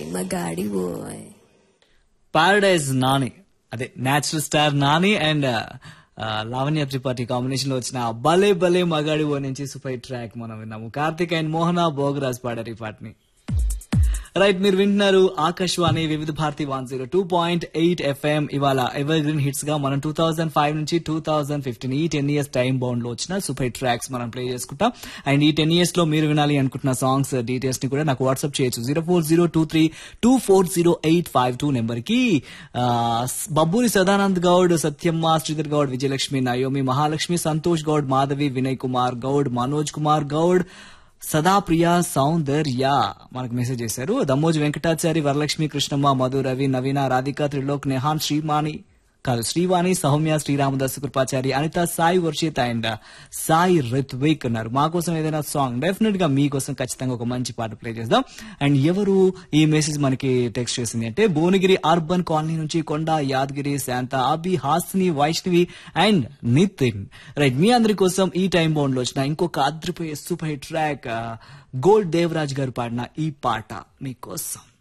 మగాడి ఓయ్ పారడైజ్ నాని అదే natural star Nani and Lavanya Tripathi combination లో వచ్చిన భలే భలే మగాడి ఓ నుంచి సూపర్ ట్రాక్ మనం విన్నాము కార్తిక్ అండ్ మోహన భోగరాజ్ పాడారు ఈ పాటని రైట్ మీరు వింటున్నారు Akashvani Vividh Bharati one zero two point eight FM ఇవాళ ఎవర్ గ్రీన్ హిట్స్ గా మనం టూ థౌసండ్ ఫైవ్ నుంచి టూ థౌసండ్ ఫిఫ్టీన్ ఈ టెన్ ఇయర్స్ టైం బౌండ్ లో వచ్చిన సూపర్ ట్రాక్స్ మనం ప్లే చేసుకుంటాం అండ్ ఈ టెన్ ఇయర్స్ లో మీరు వినాలి అనుకుంటున్న సాంగ్స్ డీటెయిల్స్ ని కూడా నాకు వాట్సాప్ చేయొచ్చు zero four zero two three two four zero eight five two number కి ఆ, బబ్బూరి సదానంద్ గౌడ్ సత్యమ్మ శ్రీధర్ గౌడ్ విజయలక్ష్మి నయోమి మహాలక్ష్మి సంతోష్ గౌడ్ మాధవి వినయ్ కుమార్ గౌడ్ మనోజ్ కుమార్ గౌడ్ సదాప్రియ సౌందర్య మనకు మెసేజ్ చేశారు దమ్మోజు వెంకటాచారి వరలక్ష్మి కృష్ణమ్మ మధు రవి నవీన రాధిక త్రిలోక్ నెహాన్ శ్రీమాని కాదు శ్రీవాణి సౌమ్య శ్రీరామదాస్ కృపాచారి అనిత సాయి వర్షిత్ అండ్ సాయి రిత్విక్ ఉన్నారు మా కోసం ఏదైనా సాంగ్ డెఫినెట్ గా మీకోసం ఖచ్చితంగా ఒక మంచి పాట ప్లే చేద్దాం అండ్ ఎవరు ఈ మెసేజ్ మనకి టెక్స్ట్ చేసింది అంటే భువనగిరి అర్బన్ కాలనీ నుంచి కొండ యాదగిరి శాంత అభి హాస్ని వైష్ణవి అండ్ నితిన్ రైట్ మీ అందరి కోసం ఈ టైం బౌండ్ లో వచ్చిన ఇంకొక అద్రిపోయే super hit track Gold Devaraj garu పాడిన ఈ పాట మీకోసం